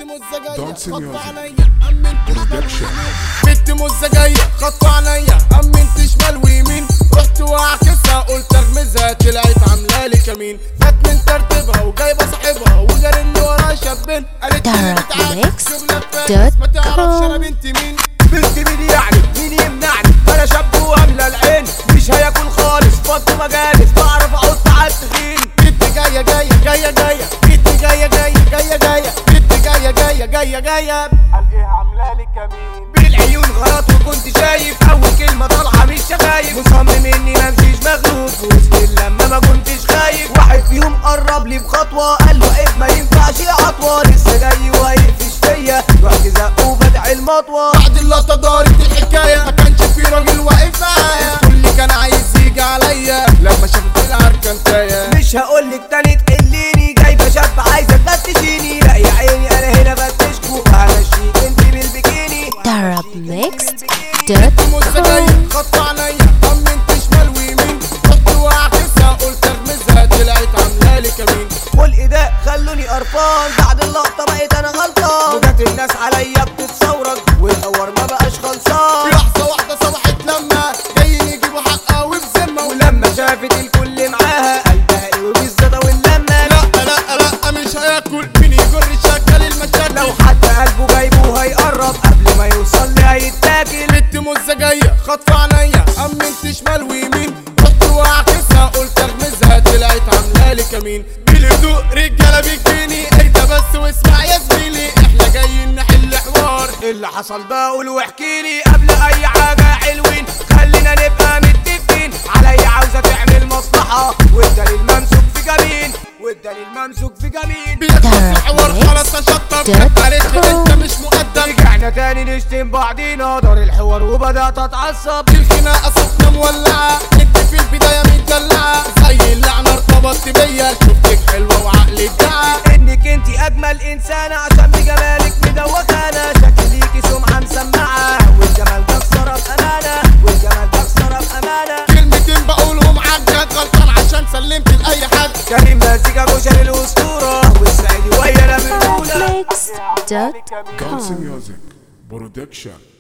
مزة جاية Dancing خطوا music. عليا أمنت Production. بنت مزة جاية خطوا عليا أمنت شمال ويمين رحت واعكسها قلت اغمزها طلعت عاملة كمين فات من ترتيبها وجايبة صاحبها وجاري اللي ورا شابين قالت لي Dark بتعاكس Mix شغلة فارس dot ما تعرفش انا com. بنت مين بنت مين يعني مين يمنعني انا شاب واملى العين مش هياكل خالص فض مجالس بعرف احط على التخين بنت جاية جاية جاية جاية بنت جاية جاية جاية جاية بنت جاية جاية جاية جاية الاقيها عاملة لي كمين بالعيون غلط وكنت شايف اول كلمه طالعه مش شفايف مصمم اني ما امشيش مغلوب في وسط اللمه ما كنتش خايف واحد فيهم قرب لي بخطوه قال له عيب ما ينفعش عطوه لسه جاي وهيقفش فيا رحت زقه وفتح المطوه بعد اللقطة دارت الحكاية ما كانش في راجل واقف معايا الكل كان عايز يجي عليا لما شافت العركنتاية مش هقولك تاني تقليني جايبه شاب عايزه تفتشيني لا يا عيني انا هنا بفتشكو همشيك انت بالبكيني Darabmixed.com مزة جاية خط عليا طمنت شمال ويمين رحت واعكسها قلت اغمزها طلعت عاملة لي كمين خلق ده خلوني قرفان بعد اللقطة بقيت انا غلطان وجات الناس عليا بتتصورك والحوار ما بقاش في خلصان لحظة واحدة صبحت لما جايين يجيبوا حقها وفي ذمة ولما شافت الكل معاها قلبها قوي بالزيادة واللمة لا لا لا مش هياكل مين يجر شكل المشاكل لو حتى قلبه جايبه هيقرب قبل ما يوصل لي هيتاكل بنت مزة جاية خطف عليا أمنت شمال ويمين رحت واعكسها قلت اغمزها طلعت عاملة لي كمين بالهدوء رجالة بيجيني اهدى بس واسمع يا زميلي احنا جايين نحل حوار اللي حصل ده قول واحكي لي قبل اي حاجة حلوين خلينا نبقى متفقين عليا عاوزة تعمل مصلحة والدليل ممسوك في جميل والدليل ممسوك في جميل بيخلص الحوار خلاص اشطب Dark عرفت انت مش مقدم رجعنا تاني نشتم بعضينا دار الحوار وبدأت اتعصب الخناقة سخنة مولعة انت في البداية متدلعة زي اللعنة ارتبطت بيا شفتك حلوة وعقلك دعا انك انت اجمل انسانة عشان بجمالك مدوخانة شكل ليكي سمعة مسمعة والجمال ده خسارة بأمانة والجمال ده خسارة بأمانة كلمتين بقولهم عجل غلطان عشان سلمت لأي حد كريم مزيكا كشري الأسطورة والسعيدي ويا من الأولى Darabmixed.com Dancing music. Production.